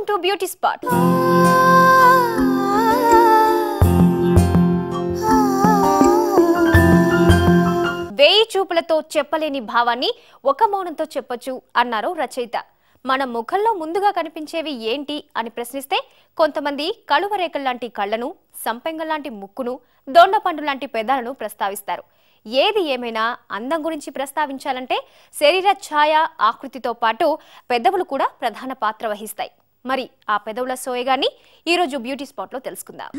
To beauty spot వేయి చూపులతో చెప్పలేని భావాన్ని ఒక మౌనంతో చెప్పొచ్చు అన్నారు రచయిత మన ముఖంలో ముందుగా కనిపించేవి ఏంటి అని ప్రశ్నిస్తే కొంతమంది కలువరేకల లాంటి కళ్ళను సంపెంగ లాంటి ముక్కును దొండపండు లాంటి పెదాలను ప్రస్తావిస్తారు ఏది ఏమైనా అందం గురించి ప్రస్తావించాలంటే శరీర ఛాయ ఆకృతితో పాటు పెదవులు కూడా ప్రధాన పాత్ర వహిస్తాయి మరి ఆ పెదవుల సోయగాన్ని ఈరోజు బ్యూటీ స్పాట్లో తెలుసుకుందాం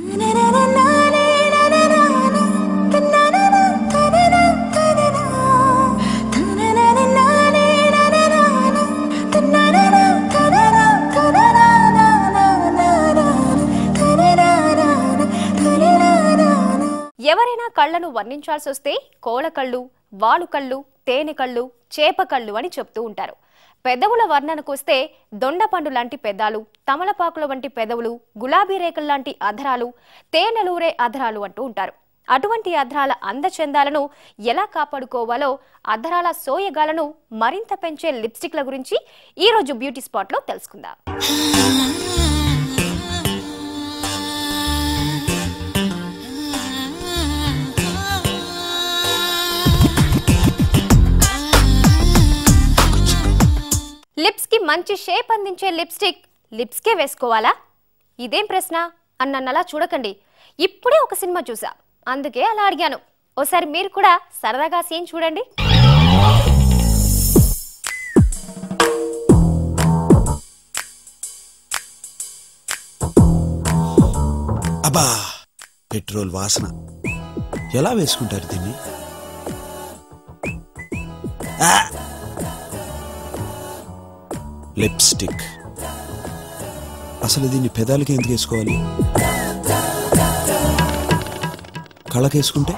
ఎవరైనా కళ్ళను వర్ణించాల్సి వస్తే కోల కళ్ళు వాలు కళ్ళు తేనె కళ్ళు చేప కళ్ళు అని చెప్తూ ఉంటారు పెదవుల వర్ణనకు వస్తే దొండపండు లాంటి పెదాలు తమలపాకుల వంటి పెదవులు గులాబీ రేకుల లాంటి అధరాలు తేనెలూరే అధరాలు అంటూ ఉంటారు అటువంటి అధరాల అందచందాలను ఎలా కాపాడుకోవాలో అధరాల సోయగాలను మరింత పెంచే లిప్స్టిక్ల గురించి ఈరోజు బ్యూటీ స్పాట్లో తెలుసుకుందాం లిప్స్ కి మంచి షేప్ అందించే లిప్స్టిక్ లిప్స్కే వేసుకోవాలా ఇదేం ప్రశ్న అని నన్ను అలా చూడకండి ఇప్పుడే ఒక సినిమా చూసా అందుకే అలా అడిగాను ఓసారి మీరు కూడా సరదాగా సీన్ చూడండి అబ్బా పెట్రోల్ వాసన ఎలా వేసుకుంటారు దీన్ని ఆ! లిప్స్టిక్ అసలు దీన్ని పెదాలకి ఎందుకు వేసుకోవాలి కళ్ళకేసుకుంటే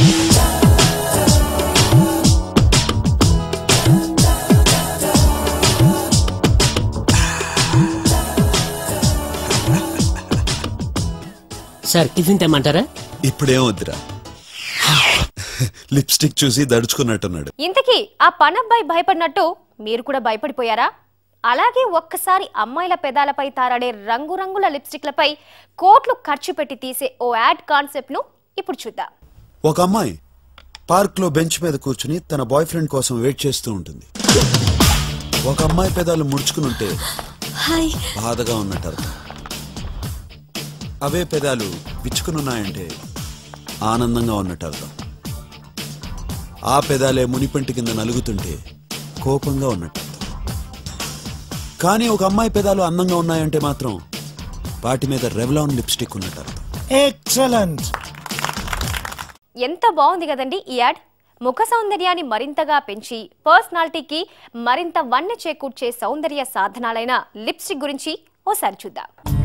సార్ టిఫిన్ తెమ్మంటారా ఇప్పుడేం వద్దురా లిప్స్టిక్ చూసి దడుచుకున్నట్టున్నాడు ఇంతకీ ఆ పనబ్బాయి భయపడినట్టు మీరు కూడా భయపడిపోయారా అలాగే ఒక్కసారి అమ్మాయిల పెదాలపై తారాడే రంగురంగుల లిప్స్టిక్లపై కోట్లు ఖర్చు పెట్టి తీసే ఓ యాడ్ కాన్సెప్ట్ ను ఇప్పుడు చూద్దాం ఒక అమ్మాయి పార్క్ లో బెంచ్ మీద కూర్చుని తన బాయ్ ఫ్రెండ్ కోసం వెయిట్ చేస్తూ ఉంటుంది ఒక అమ్మాయి పెదాలు ముడుచుకుని ఉంటే హాయ్ బాధగా ఉన్నట్టు అర్థం అవే పెదాలు విచ్చుకునున్నాయంటే ఆనందంగా ఉన్నట్టు అర్థం ఆ పెదాలే మునిపంటి కింద నలుగుతుంటే కోపంగా ఉన్నట్టు అర్థం కానీ ఒక అమ్మాయి పెదాలు అందంగా ఉన్నాయంటే మాత్రం వాటి మీద రెవలాన్ లిప్స్టిక్ ఉన్నట్టు అర్థం ఎక్సలెంట్ ఎంత బాగుంది కదండి ఈ యాడ్ ముఖ సౌందర్యాన్ని మరింతగా పెంచి పర్సనాలిటీకి మరింత వన్నె చేకూర్చే సౌందర్య సాధనాలైన లిప్స్టిక్ గురించి ఓసారి చూద్దాం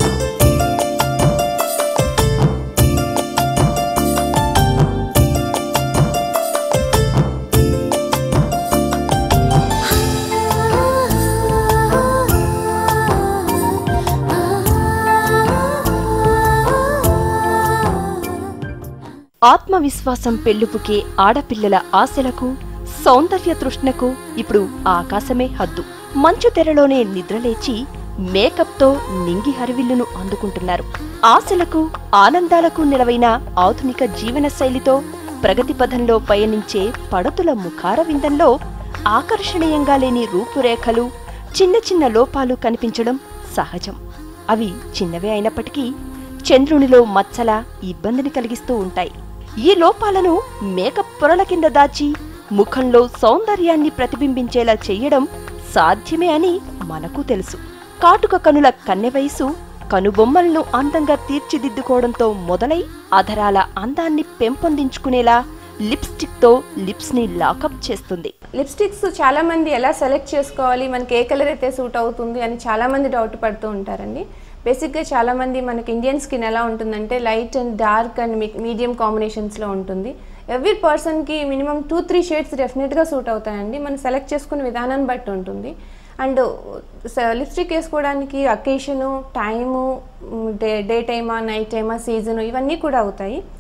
ఆత్మవిశ్వాసం పెళ్ళుపుకే ఆడపిల్లల ఆశలకు సౌందర్య తృష్ణకు ఇప్పుడు ఆకాశమే హద్దు మంచు తెరలోనే నిద్రలేచి మేకప్తో నింగి హరివిల్లును అందుకుంటున్నారు ఆశలకు ఆనందాలకు నిలవైన ఆధునిక జీవన శైలితో ప్రగతి పథంలో పయనించే పడతుల ముఖార విందంలో ఆకర్షణీయంగా లేని రూపురేఖలు చిన్న చిన్న లోపాలు కనిపించడం సహజం అవి చిన్నవే అయినప్పటికీ చంద్రునిలో మచ్చల ఇబ్బందిని కలిగిస్తూ ఉంటాయి ఈ లోపాలను మేకప్ పొరల కింద దాచి ముఖంలో సౌందర్యాన్ని ప్రతిబింబించేలా చెయ్యడం సాధ్యమే అని మనకు తెలుసు కాటుక కనుల కన్నె వయసు కనుబొమ్మలను అందంగా తీర్చిదిద్దుకోవడంతో మొదలై అధరాల అందాన్ని పెంపొందించుకునేలా లిప్స్టిక్ తో లిప్స్ ని లాకప్ చేస్తుంది లిప్స్టిక్స్ చాలా మంది ఎలా సెలెక్ట్ చేసుకోవాలి మనకి ఏ కలర్ అయితే సూట్ అవుతుంది అని చాలా మంది డౌట్ పడుతూ ఉంటారండి బేసిక్గా చాలా మంది మనకి ఇండియన్ స్కిన్ ఎలా ఉంటుందంటే light and dark and medium కాంబినేషన్స్లో ఉంటుంది ఎవ్రీ పర్సన్కి మినిమం టూ త్రీ షేడ్స్ డెఫినెట్గా సూట్ అవుతాయండి మనం సెలెక్ట్ చేసుకునే విధానాన్ని బట్టి ఉంటుంది అండ్ లిప్స్టిక్ వేసుకోవడానికి అకేషను టైము డే డే టైమా నైట్ టైమా సీజను ఇవన్నీ కూడా అవుతాయి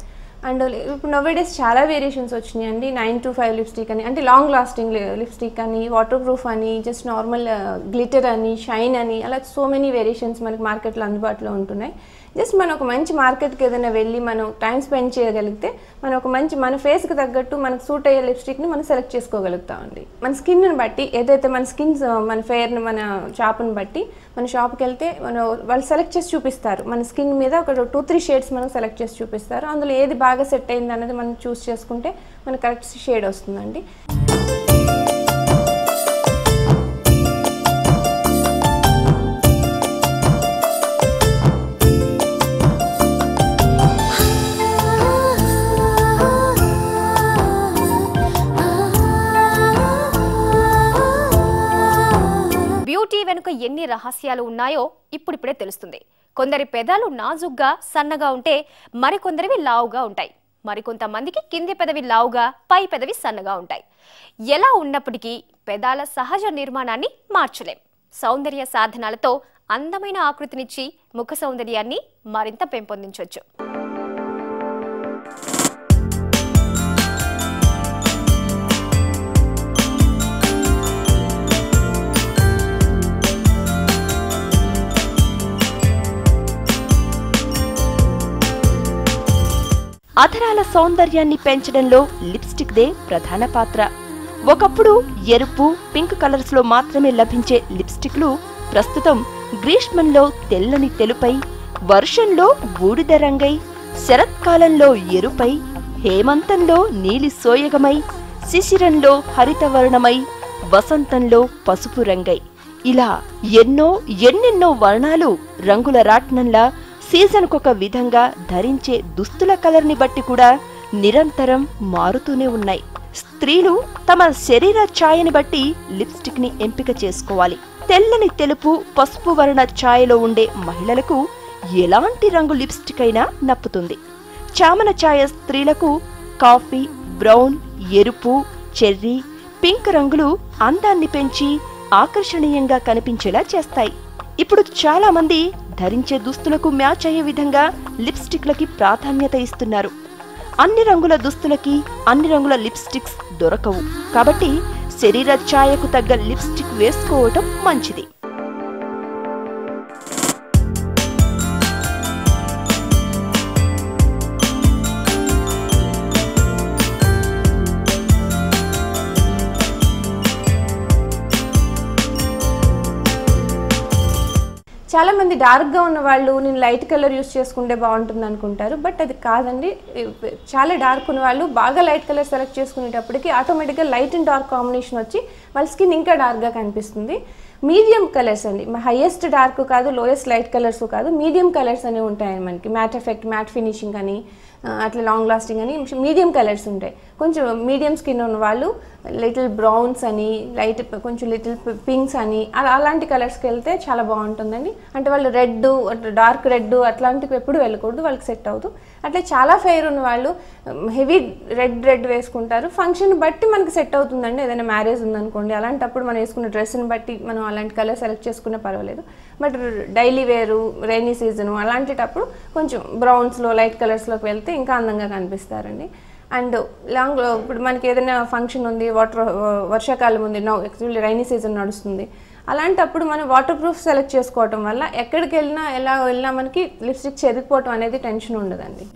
అండ్ ఇప్పుడు నోవేడేస్ చాలా వేరియేషన్స్ వచ్చినాయి అండి నైన్ టు ఫైవ్ లిప్స్టిక్ అని అంటే లాంగ్ లాస్టింగ్ లిప్స్టిక్ అని వాటర్ ప్రూఫ్ అని జస్ట్ నార్మల్ గ్లిటర్ అని షైన్ అని అలా సో మెనీ వేరియేషన్స్ మనకి మార్కెట్లో అందుబాటులో ఉంటున్నాయి జస్ట్ మనం ఒక మంచి మార్కెట్కి ఏదైనా వెళ్ళి మనం టైం స్పెండ్ చేయగలిగితే మనం ఒక మంచి మన ఫేస్కి తగ్గట్టు మనకు సూట్ అయ్యే లిప్స్టిక్ని మనం సెలెక్ట్ చేసుకోగలుగుతామండి మన స్కిన్ని బట్టి ఏదైతే మన స్కిన్ మన ఫేర్ని మన షాప్ని బట్టి మన షాప్కి వెళ్తే మన వాళ్ళు సెలెక్ట్ చేసి చూపిస్తారు మన స్కిన్ మీద ఒక టూ త్రీ షేడ్స్ మనం సెలెక్ట్ చేసి చూపిస్తారు అందులో ఏది బాగా సెట్ అయింది అనేది మనం చూస్ చేసుకుంటే మనకు కరెక్ట్ షేడ్ వస్తుందండి బ్యూటీ వెనుక ఎన్ని రహస్యాలు ఉన్నాయో ఇప్పుడిప్పుడే తెలుస్తుంది కొందరి పెదాలు నాజుగ్గా సన్నగా ఉంటే మరికొందరివి లావుగా ఉంటాయి మరికొంతమందికి కింది పెదవి లావుగా పై పెదవి సన్నగా ఉంటాయి ఎలా ఉన్నప్పటికీ పెదాల సహజ నిర్మాణాన్ని మార్చలేం సౌందర్య సాధనాలతో అందమైన ఆకృతినిచ్చి ముఖ సౌందర్యాన్ని మరింత పెంపొందించవచ్చు అధరాల సౌందర్యాన్ని పెంచడంలో లిప్స్టిక్ దే ప్రధాన పాత్ర ఒకప్పుడు ఎరుపు పింక్ కలర్స్ లో మాత్రమే లభించే లిప్స్టిక్లు ప్రస్తుతం గ్రీష్మంలో తెల్లని తెలుపై వర్షంలో బూడిద రంగై శరత్కాలంలో ఎరుపై హేమంతంలో నీలి సోయగమై శిశిరంలో హరితవర్ణమై వసంతంలో పసుపు రంగై ఇలా ఎన్నో ఎన్నెన్నో వర్ణాలు రంగుల రాట్నంలా సీజన్కొక విధంగా ధరించే దుస్తుల కలర్ని బట్టి కూడా నిరంతరం మారుతూనే ఉన్నాయి స్త్రీలు తమ శరీర ఛాయని బట్టి లిప్స్టిక్ ని ఎంపిక చేసుకోవాలి తెల్లని తెలుపు పసుపు వర్ణ ఛాయలో ఉండే మహిళలకు ఎలాంటి రంగు లిప్స్టిక్ అయినా నప్పుతుంది చామన ఛాయ స్త్రీలకు కాఫీ బ్రౌన్ ఎరుపు చెర్రీ పింక్ రంగులు అందాన్ని పెంచి ఆకర్షణీయంగా కనిపించేలా చేస్తాయి ఇప్పుడు చాలా మంది ధరించే దుస్తులకు మ్యాచ్ అయ్యే విధంగా లిప్స్టిక్లకి ప్రాధాన్యత ఇస్తున్నారు అన్ని రంగుల దుస్తులకి అన్ని రంగుల లిప్స్టిక్స్ దొరకవు కాబట్టి శరీర ఛాయకు తగ్గ లిప్స్టిక్ వేసుకోవటం మంచిది చాలా మంది డార్క్గా ఉన్న వాళ్ళు నేను లైట్ కలర్ యూస్ చేసుకుంటే బాగుంటుంది అనుకుంటారు బట్ అది కాదండి చాలా డార్క్ ఉన్న వాళ్ళు బాగా లైట్ కలర్ సెలెక్ట్ చేసుకునేటప్పటికి ఆటోమేటిక్గా లైట్ అండ్ డార్క్ కాంబినేషన్ వచ్చి వాళ్ళ స్కిన్ ఇంకా డార్క్గా కనిపిస్తుంది మీడియం కలర్స్ అండి హైయెస్ట్ డార్క్ కాదు లోయెస్ట్ లైట్ కలర్స్ కాదు మీడియం కలర్స్ అనేవి ఉంటాయి మనకి మ్యాట్ ఎఫెక్ట్ మ్యాట్ ఫినిషింగ్ అని ఆ, అట్లా లాంగ్ లాస్టింగ్ అని మీడియం కలర్స్ ఉంటాయి కొంచెం మీడియం స్కిన్ ఉన్న వాళ్ళు లిటిల్ బ్రౌన్స్ అని లైట్ కొంచెం లిటిల్ పింక్స్ అని అలా అలాంటి కలర్స్కి వెళ్తే చాలా బాగుంటుందండి అంటే వాళ్ళు రెడ్ డార్క్ రెడ్ అట్లాంటివి ఎప్పుడు వెళ్ళకూడదు వాళ్ళకి సెట్ అవుతూ అట్లా చాలా ఫెయిర్ ఉన్న వాళ్ళు హెవీ రెడ్ రెడ్ వేసుకుంటారు ఫంక్షన్ బట్టి మనకి సెట్ అవుతుందండి ఏదైనా మ్యారేజ్ ఉందనుకోండి అలాంటప్పుడు మనం వేసుకున్న డ్రెస్ని బట్టి మనం అలాంటి కలర్ సెలెక్ట్ చేసుకున్నా పర్వాలేదు బట్ డైలీ వేరు రైనీ సీజను అలాంటిటప్పుడు కొంచెం బ్రౌన్స్లో లైట్ కలర్స్లోకి వెళ్తే ఇంకా అందంగా కనిపిస్తారండి అండ్ లాంగ్ ఇప్పుడు మనకి ఏదైనా ఫంక్షన్ ఉంది వాటర్ వర్షాకాలం ఉంది నో యాక్చువల్లీ రైనీ సీజన్ నడుస్తుంది అలాంటప్పుడు మనం వాటర్ ప్రూఫ్ సెలెక్ట్ చేసుకోవటం వల్ల ఎక్కడికి వెళ్ళినా ఎలా వెళ్ళినా మనకి లిప్స్టిక్ చెదిరిపోవటం అనేది టెన్షన్ ఉండదండి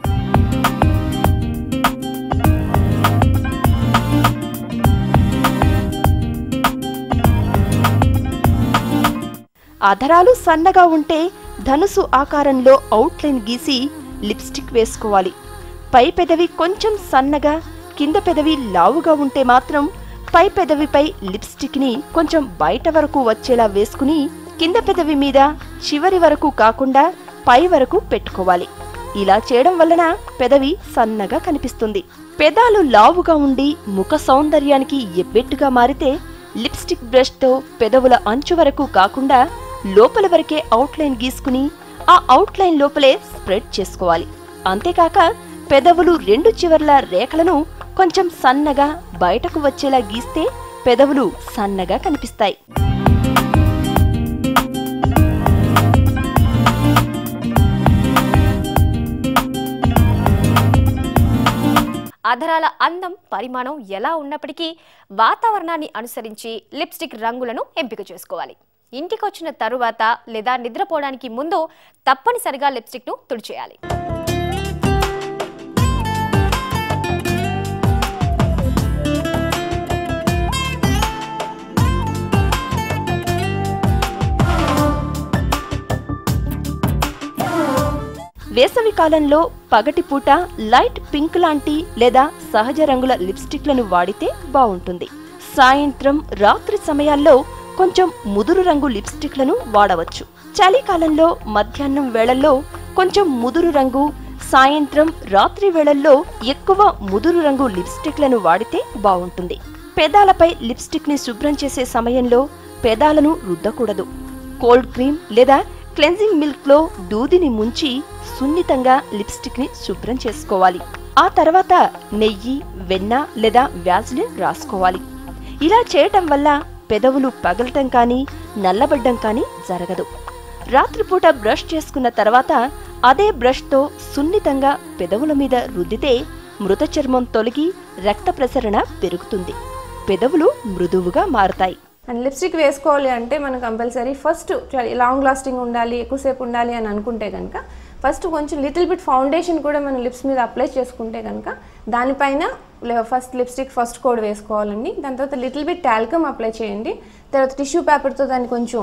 అధరాలు సన్నగా ఉంటే ధనుసు ఆకారంలో అవుట్లైన్ గీసి లిప్స్టిక్ వేసుకోవాలి పై పెదవి కొంచెం సన్నగా కింద పెదవి లావుగా ఉంటే మాత్రం పై పెదవిపై లిప్స్టిక్ ని కొంచెం బయట వరకు వచ్చేలా వేసుకుని కింద పెదవి మీద చివరి వరకు కాకుండా పై వరకు పెట్టుకోవాలి ఇలా చేయడం వలన పెదవి సన్నగా కనిపిస్తుంది పెదాలు లావుగా ఉండి ముఖ సౌందర్యానికి ఎబ్బెట్టుగా మారితే లిప్స్టిక్ బ్రష్ తో పెదవుల అంచు వరకు కాకుండా లోపల వరకే అవుట్లైన్ గీసుకుని ఆ అవుట్లైన్ లోపలే స్ప్రెడ్ చేసుకోవాలి అంతేకాక పెదవులు రెండు చివర్ల రేఖలను కొంచెం సన్నగా బయటకు వచ్చేలా గీస్తే పెదవులు సన్నగా కనిపిస్తాయి అధరాల అందం పరిమాణం ఎలా ఉన్నప్పటికీ వాతావరణాన్ని అనుసరించి లిప్స్టిక్ రంగులను ఎంపిక చేసుకోవాలి ఇంటికొచ్చిన తరువాత లేదా నిద్రపోవడానికి ముందు తప్పనిసరిగా లిప్స్టిక్ను తుడిచేయాలి వేసవి కాలంలో పగటిపూట లైట్ పింక్ లాంటి లేదా సహజ రంగుల లిప్స్టిక్లను వాడితే బావుంటుంది సాయంత్రం రాత్రి సమయాల్లో కొంచెం ముదురు రంగు లిప్స్టిక్లను వాడవచ్చు చలికాలంలో మధ్యాహ్నం వేళల్లో కొంచెం ముదురు రంగు సాయంత్రం రాత్రి వేళల్లో ఎక్కువ ముదురు రంగు లిప్స్టిక్లను వాడితే బావుంటుంది పెదాలపై లిప్స్టిక్ ని శుభ్రం చేసే సమయంలో పెదాలను రుద్దకూడదు కోల్డ్ క్రీమ్ లేదా క్లెన్జింగ్ మిల్క్ లో దూదిని ముంచి సున్నితంగా లిప్స్టిక్ ని శుభ్రం చేసుకోవాలి ఆ తర్వాత నెయ్యి వెన్న లేదా వ్యాజ్లిన్ రాసుకోవాలి ఇలా చేయటం వల్ల పెదవులు పగలటం కానీ నల్లబడ్డం కానీ జరగదు రాత్రిపూట బ్రష్ చేసుకున్న తర్వాత అదే బ్రష్తో సున్నితంగా పెదవుల మీద రుద్దితే మృత చర్మం తొలగి రక్త ప్రసరణ పెరుగుతుంది పెదవులు మృదువుగా మారుతాయి అండ్ లిప్స్టిక్ వేసుకోవాలి అంటే మనం కంపల్సరీ ఫస్ట్ లాంగ్ లాస్టింగ్ ఉండాలి ఎక్కువసేపు ఉండాలి అని అనుకుంటే కనుక ఫస్ట్ కొంచెం లిటిల్ బిట్ ఫౌండేషన్ కూడా మనం లిప్స్ మీద అప్లై చేసుకుంటే కనుక దానిపైన ఫస్ట్ లిప్స్టిక్ ఫస్ట్ కోడ్ వేసుకోవాలండి దాని తర్వాత లిటిల్ బిట్ టాల్కమ్ అప్లై చేయండి తర్వాత టిష్యూ పేపర్తో దాన్ని కొంచెం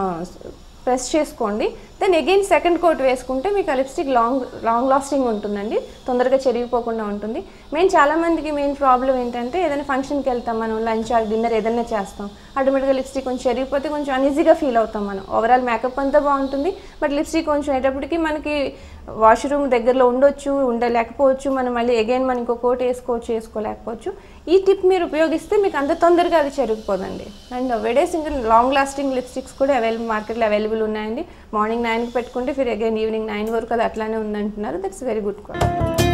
ప్రెస్ చేసుకోండి దెన్ అగైన్ సెకండ్ కోట్ వేసుకుంటే మీకు ఆ లిప్స్టిక్ లాంగ్ లాంగ్ లాస్టింగ్ ఉంటుందండి తొందరగా చెరిగిపోకుండా ఉంటుంది మెయిన్ చాలామందికి మెయిన్ ప్రాబ్లం ఏంటంటే ఏదైనా ఫంక్షన్కి వెళ్తాం మనం లంచ్ ఆర్ డిన్నర్ ఏదైనా చేస్తాం ఆటోమేటిక్గా లిప్స్టిక్ కొంచెం చెరిగిపోతే కొంచెం అన్ఈజీగా ఫీల్ అవుతాం మనం ఓవరాల్ మేకప్ అంతా బాగుంటుంది బట్ లిప్స్టిక్ కొంచెం అయ్యేటప్పటికి మనకి వాష్రూమ్ దగ్గరలో ఉండొచ్చు ఉండలేకపోవచ్చు మనం మళ్ళీ అగైన్ మనం ఇంకో కోట్ వేసుకోవచ్చు వేసుకోలేకపోవచ్చు ఈ టిప్ మీరు ఉపయోగిస్తే మీకు అంత తొందరగా అది చెరిగిపోదండి అండ్ వెడేస్ ఇంకా లాంగ్ లాస్టింగ్ లిప్స్టిక్స్ కూడా అవైలబుల్ మార్కెట్లో అవైలబుల్ ఉన్నాయండి మార్నింగ్ నైన్కి పెట్టుకుంటే ఫిర్ అగైన్ ఈవినింగ్ నైన్ వరకు అది అట్లానే ఉందంటున్నారు దట్స్ వెరీ గుడ్ కూడా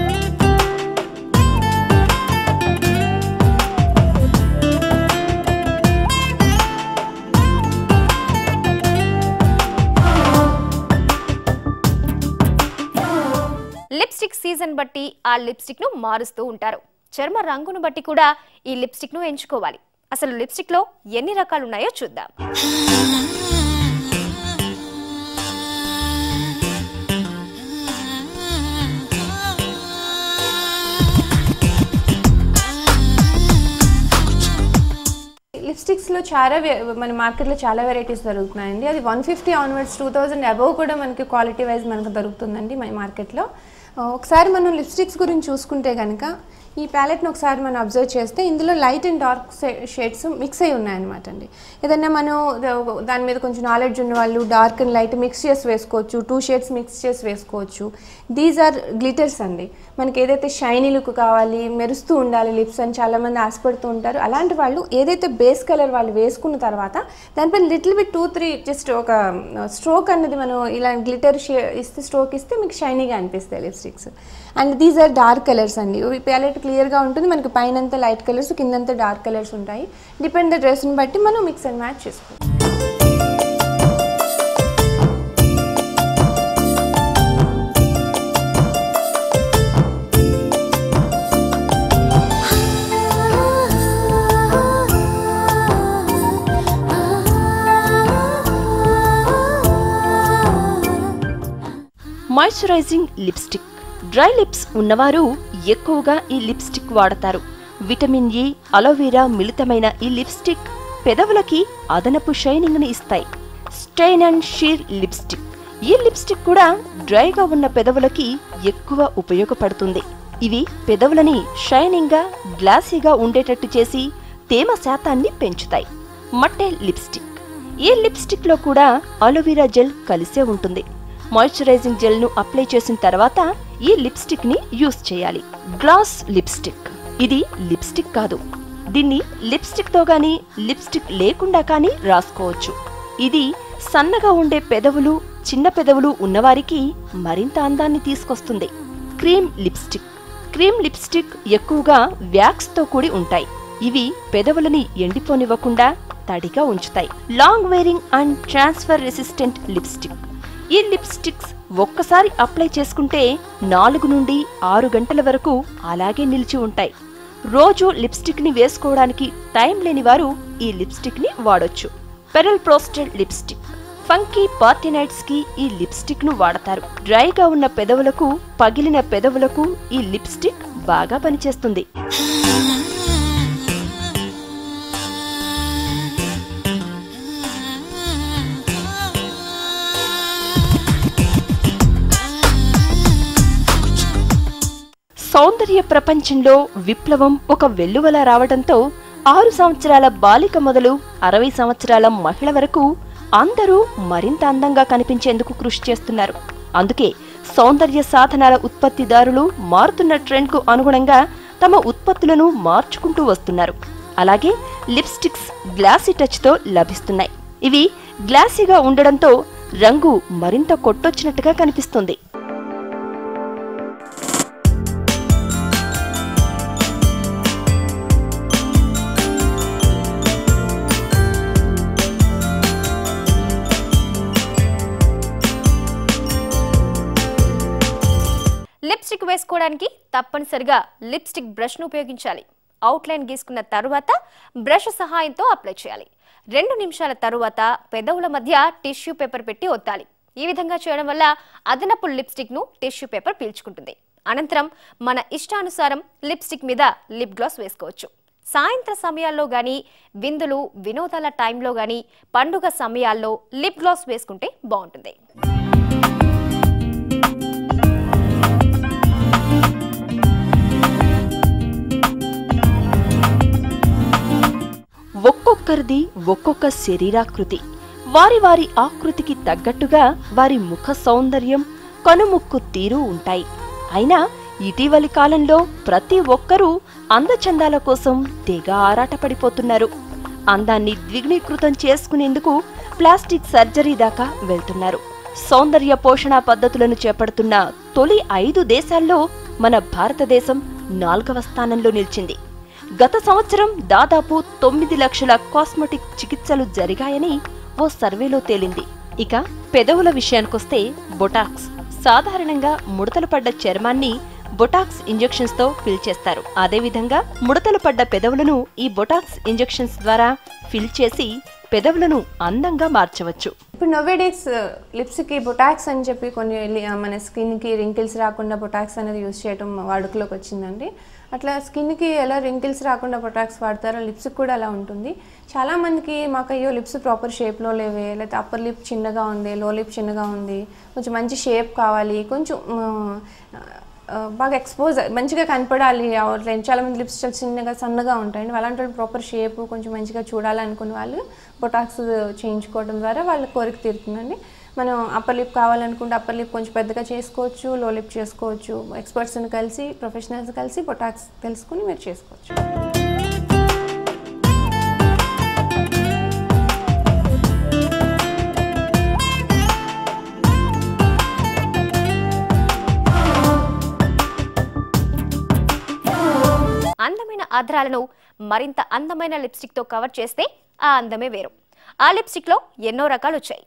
లిప్స్టిక్ సీజన్ బట్టి ఆ లిప్స్టిక్ ను మారుస్తూ ఉంటారు చర్మ రంగును బట్టి కూడా ఈ లిప్స్టిక్ ను ఎంచుకోవాలి అసలు లిప్స్టిక్ లో ఎన్ని రకాలు ఉన్నాయో చూద్దాం లిప్స్టిక్స్లో చాలా వే- మన మార్కెట్లో చాలా వెరైటీస్ దొరుకుతున్నాయండి అది one fifty onwards two thousand above కూడా మనకి క్వాలిటీ వైజ్ మనకు దొరుకుతుందండి మన మార్కెట్లో ఆ, ఒకసారి మనం లిప్స్టిక్స్ గురించి చూసుకుంటే కనుక ఈ ప్యాలెట్ని ఒకసారి మనం అబ్జర్వ్ చేస్తే ఇందులో light and dark shades mix అయి ఉన్నాయన్నమాట అండి ఏదన్నా మనం ద- దాని మీద కొంచెం నాలెడ్జ్ ఉన్న వాళ్ళు డార్క్ అండ్ లైట్ మిక్స్ చేసి వేసుకోవచ్చు టూ షేడ్స్ మిక్స్ చేసి వేసుకోవచ్చు దీస్ ఆర్ గ్లిటర్స్ అండి మనకి ఏదైతే షైనీ లుక్ కావాలి మెరుస్తూ ఉండాలి లిప్స్ అని చాలామంది ఆశపడుతూ ఉంటారు అలాంటి వాళ్ళు ఏదైతే బేస్ కలర్ వాళ్ళు వేసుకున్న తర్వాత దానిపైన little bit two three just ఒక స్ట్రోక్ అన్నది మనం ఇలా గ్లిటర్ షే ఇస్తే స్ట్రోక్ ఇస్తే మీకు షైనీగా అనిపిస్తాయి lipsticks and these are dark colours అండి ఈ ప్యాలెట్ క్లియర్గా ఉంటుంది మనకి పైనంతా లైట్ కలర్స్ కిందంతా డార్క్ కలర్స్ ఉంటాయి డిపెండ్ ద డ్రెస్ని బట్టి మనం మిక్స్ అండ్ మ్యాచ్ చేసుకోవాలి మాయిశ్చరైజింగ్ లిప్స్టిక్ డ్రై లిప్స్ ఉన్నవారు ఎక్కువగా ఈ లిప్స్టిక్ వాడతారు విటమిన్ ఇ అలోవెరా మిళితమైన ఈ లిప్స్టిక్ పెదవులకి అదనపు షైనింగ్ ని ఇస్తాయి స్టైన్ అండ్ షీర్ లిప్స్టిక్ ఈ లిప్స్టిక్ కూడా డ్రైగా ఉన్న పెదవులకి ఎక్కువ ఉపయోగపడుతుంది ఇవి పెదవులని షైనింగ్ గా గ్లాసీగా ఉండేటట్టు చేసి తేమ శాతాన్ని పెంచుతాయి మట్టే లిప్స్టిక్ ఈ లిప్స్టిక్ లో కూడా అలోవెరా జెల్ కలిసే ఉంటుంది మాయిశ్చరైజింగ్ జెల్ ను అప్లై చేసిన తర్వాత ఈ లిప్స్టిక్ ని యూస్ చేయాలి గ్లాస్ లిప్స్టిక్ ఇది లిప్స్టిక్ కాదు దీన్ని లిప్స్టిక్ తో గాని లిప్స్టిక్ లేకుండా కానీ రాసుకోవచ్చు ఇది సన్నగా ఉండే పెదవులు చిన్న పెదవులు ఉన్నవారికి మరింత అందాన్ని తీసుకొస్తుంది క్రీమ్ లిప్స్టిక్ క్రీమ్ లిప్స్టిక్ ఎక్కువగా వ్యాక్స్ తో కూడి ఉంటాయి ఇవి పెదవులని ఎండిపోనివ్వకుండా తడిగా ఉంచుతాయి long wearing and transfer resistant lipstick ఈ లిప్స్టిక్స్ ఒక్కసారి అప్లై చేసుకుంటే నాలుగు నుండి ఆరు గంటల వరకు అలాగే నిలిచి ఉంటాయి రోజు లిప్స్టిక్ ని వేసుకోవడానికి టైం లేని వారు ఈ లిప్స్టిక్ ని వాడొచ్చు pearl frosted lipstick funky party nights కి ఈ లిప్స్టిక్ ను వాడతారు డ్రైగా ఉన్న పెదవులకు పగిలిన పెదవులకు ఈ లిప్స్టిక్ బాగా పనిచేస్తుంది సౌందర్య ప్రపంచంలో విప్లవం ఒక వెల్లువలా రావడంతో ఆరు సంవత్సరాల బాలిక మొదలు అరవై సంవత్సరాల మహిళ వరకు అందరూ మరింత అందంగా కనిపించేందుకు కృషి చేస్తున్నారు అందుకే సౌందర్య సాధనాల ఉత్పత్తిదారులు మారుతున్న ట్రెండ్కు అనుగుణంగా తమ ఉత్పత్తులను మార్చుకుంటూ వస్తున్నారు అలాగే లిప్స్టిక్స్ గ్లాసీ టచ్తో లభిస్తున్నాయి ఇవి గ్లాసీగా ఉండడంతో రంగు మరింత కొట్టొచ్చినట్టుగా కనిపిస్తుంది లిప్స్టిక్ వేసుకోవడానికి తప్పనిసరిగా లిప్స్టిక్ బ్రష్ను ఉపయోగించాలి అవుట్లైన్ గీసుకున్న తరువాత బ్రష్ సహాయంతో అప్లై చేయాలి రెండు నిమిషాల తరువాత పెదవుల మధ్య టిష్యూ పేపర్ పెట్టి ఒత్తాలి ఈ విధంగా చేయడం వల్ల అదనపు లిప్స్టిక్ ను టిష్యూ పేపర్ పీల్చుకుంటుంది అనంతరం మన ఇష్టానుసారం లిప్స్టిక్ మీద లిప్ గ్లాస్ వేసుకోవచ్చు సాయంత్ర సమయాల్లో గాని విందులు వినోదాల టైంలో గాని పండుగ సమయాల్లో లిప్ గ్లాస్ వేసుకుంటే బాగుంటుంది ఒక్కొక్కరిది ఒక్కొక్క శరీరాకృతి వారి వారి ఆకృతికి తగ్గట్టుగా వారి ముఖ సౌందర్యం కనుముక్కు తీరు ఉంటాయి అయినా ఇటీవలి కాలంలో ప్రతి ఒక్కరూ అందచందాల కోసం తెగ ఆరాటపడిపోతున్నారు అందాన్ని ద్విగుణీకృతం చేసుకునేందుకు ప్లాస్టిక్ సర్జరీ దాకా వెళ్తున్నారు సౌందర్య పోషణ పద్ధతులను చేపడుతున్న తొలి ఐదు దేశాల్లో మన భారతదేశం నాల్గవ స్థానంలో నిలిచింది గత సంవత్సరం దాదాపు తొమ్మిది లక్షల కాస్మెటిక్ చికిత్సలు జరిగాయని ఓ సర్వేలో తేలింది ఇక పెదవుల విషయానికొస్తే బొటాక్స్ సాధారణంగా ముడతలు పడ్డ చర్మాన్ని బొటాక్స్ ఇంజెక్షన్స్ తో ఫిల్ చేస్తారు అదేవిధంగా ముడతలు పడ్డ పెదవులను ఈ బొటాక్స్ ఇంజెక్షన్స్ ద్వారా ఫిల్ చేసి పెదవులను అందంగా మార్చవచ్చు ఇప్పుడు నోవే డేస్ లిప్స్కి బొటాక్స్ అని చెప్పి కొన్ని లి- మన స్కిన్కి రింకిల్స్ రాకుండా బొటాక్స్ అనేది యూజ్ చేయడం వాడుకలోకి వచ్చిందండి అట్లా స్కిన్కి ఎలా రింకిల్స్ రాకుండా బొటాక్స్ వాడతారో లిప్స్కి కూడా అలా ఉంటుంది చాలామందికి మాకు అయ్యో లిప్స్ ప్రాపర్ షేప్లో లేవే లేకపోతే అప్పర్ లిప్ చిన్నగా ఉంది లో లిప్ చిన్నగా ఉంది కొంచెం మంచి షేప్ కావాలి కొంచెం ఆ, ఆ, బాగా ఎక్స్పోజ్ మంచిగా కనపడాలి అవుట్లైన్ చాలా మంది లిప్స్ చాలా చిన్నగా సన్నగా ఉంటాయండి అలాంటి వాళ్ళు ప్రాపర్ షేప్ కొంచెం మంచిగా చూడాలనుకునే వాళ్ళు బొటాక్స్ చేయించుకోవడం ద్వారా వాళ్ళ కోరిక తీరుతుందండి మనం అప్పర్ లిప్ కావాలనుకుంటే అప్పర్ లిప్ కొంచెం పెద్దగా చేసుకోవచ్చు లో లిప్ చేసుకోవచ్చు ఎక్స్పర్ట్స్ని కలిసి ప్రొఫెషనల్స్ కలిసి బొటాక్స్ తెలుసుకుని మీరు చేసుకోవచ్చు అందమైన ఆధారాలను మరింత అందమైన లిప్స్టిక్ తో కవర్ చేస్తే ఆ అందమే వేరు ఆ లిప్స్టిక్ లో ఎన్నో రకాలు వచ్చాయి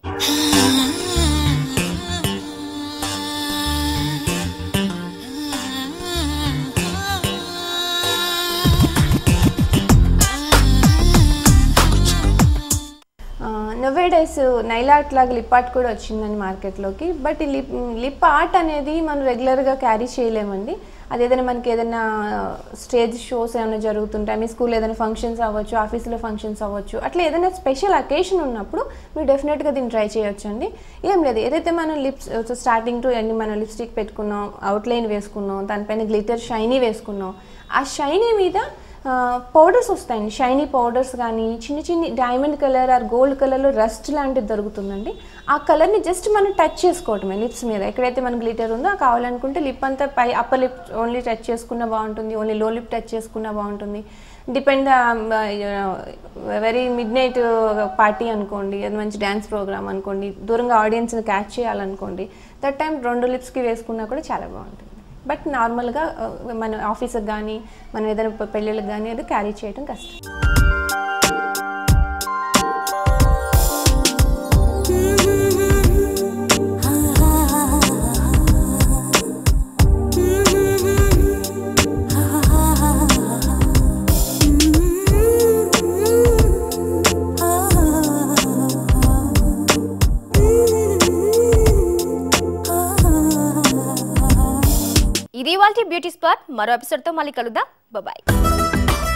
నవ్వే డేస్ నైల్ ఆర్ట్ లాగా లిప్ ఆర్ట్ కూడా వచ్చిందండి మార్కెట్లోకి బట్ ఈ లిప్ లిప్ ఆర్ట్ అనేది మనం రెగ్యులర్గా క్యారీ చేయలేమండి అది ఏదైనా మనకి ఏదైనా స్టేజ్ షోస్ ఏమైనా జరుగుతుంటాయి మీ స్కూల్ ఏదైనా ఫంక్షన్స్ అవ్వచ్చు ఆఫీస్లో ఫంక్షన్స్ అవ్వచ్చు అట్లా ఏదైనా స్పెషల్ అకేషన్ ఉన్నప్పుడు మీరు డెఫినెట్గా దీన్ని ట్రై చేయొచ్చు అండి ఏం లేదు ఏదైతే మనం లిప్స్ స్టార్టింగ్ టు అన్ని మనం లిప్స్టిక్ పెట్టుకున్నాం అవుట్లైన్ వేసుకున్నాం దానిపైన గ్లిటర్ షైనీ వేసుకున్నాం ఆ షైనీ మీద పౌడర్స్ వస్తాయండి షైనీ పౌడర్స్ కానీ చిన్న చిన్ని డైమండ్ కలర్ ఆర్ గోల్డ్ కలర్లో రస్ట్ లాంటిది దొరుకుతుందండి ఆ కలర్ని జస్ట్ మనం టచ్ చేసుకోవటమే లిప్స్ మీద ఎక్కడైతే మన గ్లిటర్ ఉందో ఆ కావాలనుకుంటే లిప్ అంతా పై అప్పర్ లిప్ ఓన్లీ టచ్ చేసుకున్నా బాగుంటుంది ఓన్లీ లో లిప్ టచ్ చేసుకున్నా బాగుంటుంది depend very midnight party అనుకోండి అది మంచి డ్యాన్స్ ప్రోగ్రామ్ అనుకోండి దూరంగా ఆడియన్స్ని క్యాచ్ చేయాలనుకోండి దట్ టైం రెండు లిప్స్కి వేసుకున్నా కూడా చాలా బాగుంటుంది బట్ నార్మల్గా ఆ, మన ఆఫీస్కి కానీ మనం ఏదైనా పె- పెళ్ళిళ్ళకి కానీ అది క్యారీ చేయడం కష్టం ఆ ఇది ఇవాల్టి బ్యూటీ స్పాట్ మరో ఎపిసోడ్తో మళ్ళీ కలుద్దాం బాయ్